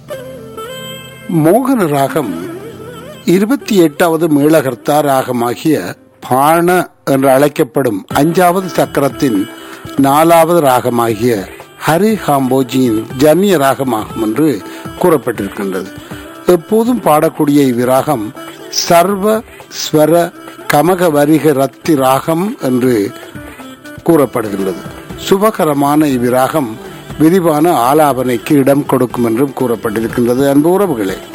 மோகன ராகம் இருபத்தி எட்டாவது மேளகர்த்தா ராகமாகிய பாண என்று அழைக்கப்படும் அஞ்சாவது சக்கரத்தின் நாலாவது ராகமாகிய ஹரி ஹாம்போஜியின் ஜன்னிய ராகமாகும் என்று கூறப்பட்டிருக்கின்றது எப்போதும் பாடக்கூடிய இவ்விராகம் சர்வ ஸ்வர கமக வரிக ரத்தி ராகம் என்று கூறப்படுகின்றது சுபகரமான இவ்விராகம் விரிவான ஆலாபனைக்கு இடம் கொடுக்கும் என்றும் கூறப்பட்டிருக்கின்றது அன்பு உறவுகளே